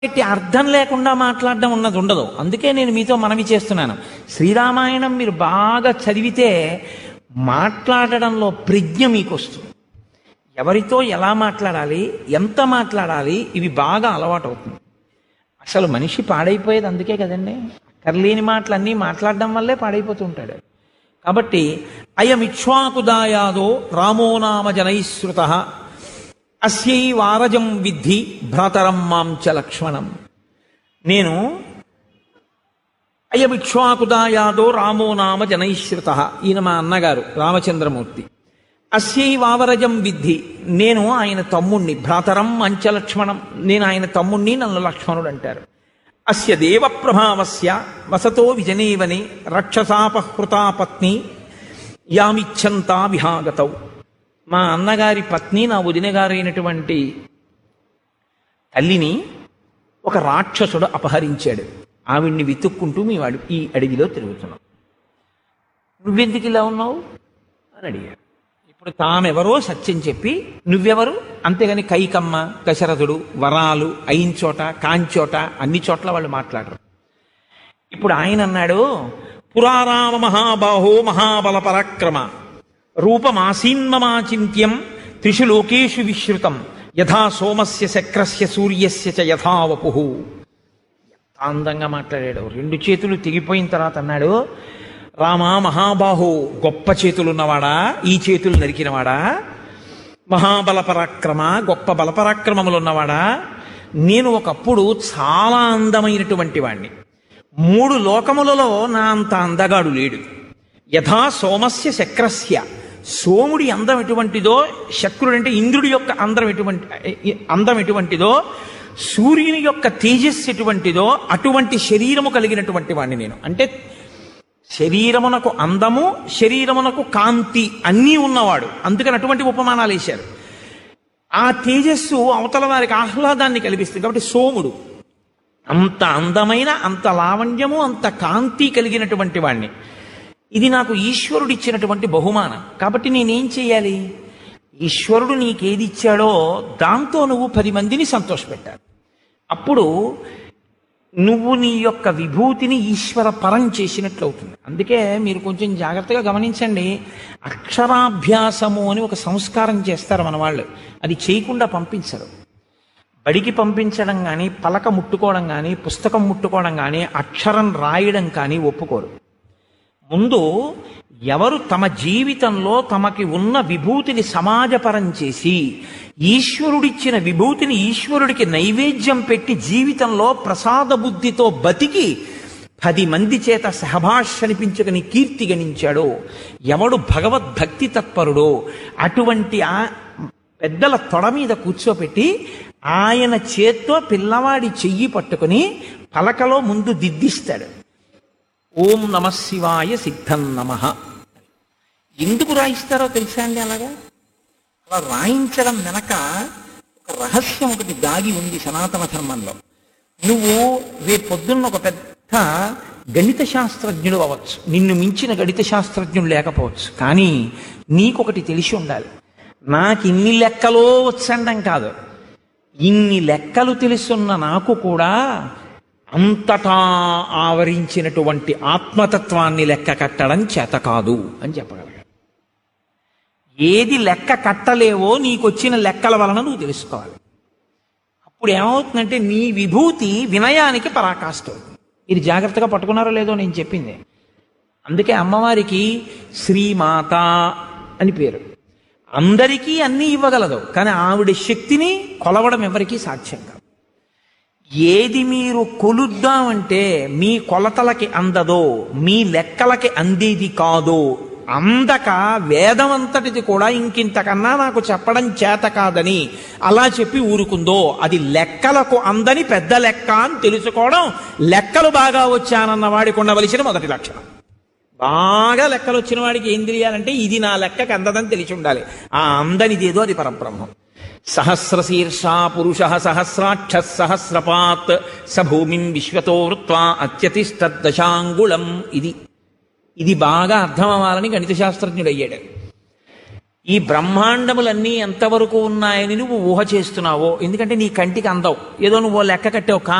పెట్టి అర్థం లేకుండా మాట్లాడడం ఉన్నది ఉండదు అందుకే నేను మీతో మనవి చేస్తున్నాను శ్రీరామాయణం మీరు బాగా చదివితే మాట్లాడడంలో ప్రజ్ఞ మీకు వస్తుంది ఎవరితో ఎలా మాట్లాడాలి ఎంత మాట్లాడాలి ఇవి బాగా అలవాటు అవుతుంది అసలు మనిషి పాడైపోయేది అందుకే కదండి అక్కర్లేని మాటలన్నీ మాట్లాడడం వల్లే పాడైపోతుంటాడు కాబట్టి అయమిక్ష్వాకుదాయాదో రామో నామ జనైశ్రుత అస్యై వారజం విద్ధి భ్రాతరం మాం చ లక్ష్మణం నేను అయమిక్ష్వాకుదాయాదో రామో నామ జనైశ్రుత ఈయన మా అన్నగారు రామచంద్రమూర్తి అస్యై వావరజం విద్ధి నేను ఆయన తమ్ముణ్ణి భ్రాతరం మంచ లక్ష్మణం నేను ఆయన తమ్ముణ్ణి నన్ను లక్ష్మణుడు అంటారు అస్య దేవ ప్రభావస్య వసతో విజనేవని రక్షసాపహృతా పత్ని యామిచ్చంతా విహాగతౌ మా అన్నగారి పత్ని నా వదిన గారైనటువంటి తల్లిని ఒక రాక్షసుడు అపహరించాడు ఆవిడ్ని వెతుక్కుంటూ మీ వాడు ఈ అడవిలో తిరుగుతున్నాం నువ్వెందుకు ఇలా ఉన్నావు అని అడిగాడు ఇప్పుడు తామెవరో సత్యం చెప్పి నువ్వెవరు అంతేగాని కైకమ్మ దశరథుడు వరాలు అయిన చోట కాంచోట అన్ని చోట్ల వాళ్ళు మాట్లాడరు ఇప్పుడు ఆయన అన్నాడు పురారామ మహాబాహో మహాబల పరాక్రమ రూపమాసీన్మమాచింత్యం త్రిషు లోకేషు విశ్రుతం యథా సోమస్య శక్రస్య సూర్యస్య చ యథా వపుః అందంగా మాట్లాడాడు రెండు చేతులు తెగిపోయిన తర్వాత అన్నాడు రామ మహాబాహు గొప్ప చేతులున్నవాడా ఈ చేతులు నరికినవాడా మహాబల పరాక్రమ గొప్ప బలపరాక్రమములున్నవాడా నేను ఒకప్పుడు చాలా అందమైనటువంటి వాణ్ణి మూడు లోకములలో నా అంత అందగాడు లేడు యథా సోమస్య శక్రస్య సోముడి అందం ఎటువంటిదో శక్రుడు అంటే ఇంద్రుడి యొక్క అందం ఎటువంటి అందం ఎటువంటిదో సూర్యుని యొక్క తేజస్సు ఎటువంటిదో అటువంటి శరీరము కలిగినటువంటి వాణ్ణి నేను అంటే శరీరమునకు అందము శరీరమునకు కాంతి అన్నీ ఉన్నవాడు అందుకని అటువంటి ఉపమానాలు వేశారు ఆ తేజస్సు అవతల వారికి ఆహ్లాదాన్ని కలిగిస్తుంది కాబట్టి సోముడు అంత అందమైన అంత లావణ్యము అంత కాంతి కలిగినటువంటి వాణ్ణి ఇది నాకు ఈశ్వరుడు ఇచ్చినటువంటి బహుమానం కాబట్టి నేనేం చేయాలి ఈశ్వరుడు నీకేది ఇచ్చాడో దాంతో నువ్వు పది మందిని సంతోషపెట్టాలి అప్పుడు నువ్వు నీ యొక్క విభూతిని ఈశ్వర పరం చేసినట్లు అవుతుంది అందుకే మీరు కొంచెం జాగ్రత్తగా గమనించండి అక్షరాభ్యాసము అని ఒక సంస్కారం చేస్తారు మన వాళ్ళు అది చేయకుండా పంపించరు బడికి పంపించడం కానీ పలక ముట్టుకోవడం కానీ పుస్తకం ముట్టుకోవడం కానీ అక్షరం రాయడం కానీ ఒప్పుకోరు ముందు ఎవరు తమ జీవితంలో తమకి ఉన్న విభూతిని సమాజపరం చేసి ఈశ్వరుడిచ్చిన విభూతిని ఈశ్వరుడికి నైవేద్యం పెట్టి జీవితంలో ప్రసాద బుద్ధితో బతికి పది మంది చేత సహభాష అనిపించుకుని కీర్తి గణించాడో ఎవడు భగవద్భక్తి తత్పరుడో అటువంటి ఆ పెద్దల తొడ మీద కూర్చోపెట్టి ఆయన చేత్తో పిల్లవాడి చెయ్యి పట్టుకుని పలకలో ముందు దిద్దిస్తాడు ఓం నమ శివాయ సిద్ధం నమ ఎందుకు రాయిస్తారో తెలుసా అండి అలాగా అలా రాయించడం వెనక ఒక రహస్యం ఒకటి దాగి ఉంది సనాతన ధర్మంలో నువ్వు రేపు పొద్దున్న ఒక పెద్ద గణిత శాస్త్రజ్ఞుడు అవ్వచ్చు నిన్ను మించిన గణిత శాస్త్రజ్ఞుడు లేకపోవచ్చు కానీ నీకొకటి తెలిసి ఉండాలి నాకు ఇన్ని లెక్కలో వచ్చండం కాదు ఇన్ని లెక్కలు తెలుసున్న నాకు కూడా అంతటా ఆవరించినటువంటి ఆత్మతత్వాన్ని లెక్క కట్టడం చేత కాదు అని చెప్పగలగాలి ఏది లెక్క కట్టలేవో నీకొచ్చిన లెక్కల వలన నువ్వు తెలుసుకోవాలి అప్పుడు ఏమవుతుందంటే నీ విభూతి వినయానికి పరాకాష్ట అవుతుంది ఇది జాగ్రత్తగా పట్టుకున్నారో లేదో నేను చెప్పింది అందుకే అమ్మవారికి శ్రీమాత అని పేరు అందరికీ అన్నీ ఇవ్వగలదు కానీ ఆవిడ శక్తిని కొలవడం ఎవరికీ సాధ్యం కాదు ఏది మీరు కొలుద్దామంటే మీ కొలతలకి అందదో మీ లెక్కలకి అందేది కాదో అందక వేదమంతటిది కూడా ఇంకింతకన్నా నాకు చెప్పడం చేత కాదని అలా చెప్పి ఊరుకుందో అది లెక్కలకు అందని పెద్ద లెక్క అని తెలుసుకోవడం లెక్కలు బాగా వచ్చానన్న వాడికి ఉండవలసిన మొదటి లక్షణం బాగా లెక్కలు వచ్చిన వాడికి ఏం తెలియాలంటే ఇది నా లెక్కకి అందదని తెలిసి ఉండాలి ఆ అందనిదేదో అది పరబ్రహ్మం సహస్రశీర్షా పురుష సహస్రాక్ష సహస్రపాత్ స భూమిం విశ్వతో వృత్వా అత్యతిష్టదశాంగుళం ఇది ఇది బాగా అర్థం అవ్వాలని గణిత శాస్త్రజ్ఞుడు అయ్యాడు ఈ బ్రహ్మాండములన్నీ ఎంతవరకు ఉన్నాయని నువ్వు ఊహ చేస్తున్నావో ఎందుకంటే నీ కంటికి అందవు ఏదో నువ్వు ఓ లెక్క కట్టావు